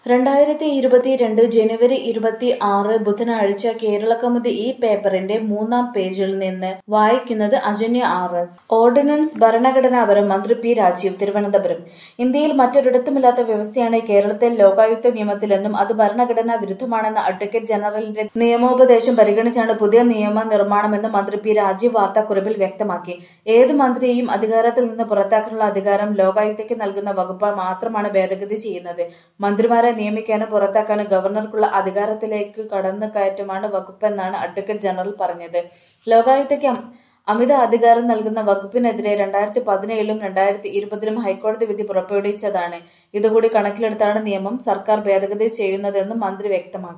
രണ്ടായിരത്തി ഇരുപത്തിരണ്ട് ജനുവരി ഇരുപത്തി ആറ് ബുധനാഴ്ച കേരളകൗമുദി ഈ പേപ്പറിന്റെ മൂന്നാം പേജിൽ നിന്ന് വായിക്കുന്നത് അജന്യ ആർ എസ് ഓർഡിനൻസ് ഭരണഘടനാപരം മന്ത്രി പി രാജീവ് തിരുവനന്തപുരം ഇന്ത്യയിൽ മറ്റൊരിടത്തുമില്ലാത്ത വ്യവസ്ഥയാണ് കേരളത്തിൽ ലോകായുക്ത നിയമത്തിലെന്നും അത് ഭരണഘടനാ വിരുദ്ധമാണെന്ന അഡ്വക്കേറ്റ് ജനറലിന്റെ നിയമോപദേശം പരിഗണിച്ചാണ് പുതിയ നിയമ നിർമ്മാണമെന്നും മന്ത്രി പി രാജീവ് വാർത്താക്കുറിപ്പിൽ വ്യക്തമാക്കി ഏത് മന്ത്രിയെയും അധികാരത്തിൽ നിന്ന് പുറത്താക്കാനുള്ള അധികാരം ലോകായുക്തയ്ക്ക് നൽകുന്ന വകുപ്പ് മാത്രമാണ് ഭേദഗതി ചെയ്യുന്നത് മന്ത്രിമാരെ നിയമിക്കാനും പുറത്താക്കാനും ഗവർണർക്കുള്ള അധികാരത്തിലേക്ക് കടന്നു കയറ്റമാണ് വകുപ്പെന്നാണ് അഡ്വക്കേറ്റ് ജനറൽ പറഞ്ഞത് ലോകായുക്തയ്ക്ക് അം- അമിത അധികാരം നൽകുന്ന വകുപ്പിനെതിരെ രണ്ടായിരത്തി പതിനേഴിലും രണ്ടായിരത്തി ഇരുപതിലും ഹൈക്കോടതി വിധി പുറപ്പെടുവിച്ചതാണ് ഇതുകൂടി കണക്കിലെടുത്താണ് നിയമം സർക്കാർ ഭേദഗതി ചെയ്യുന്നതെന്നും മന്ത്രി വ്യക്തമാക്കി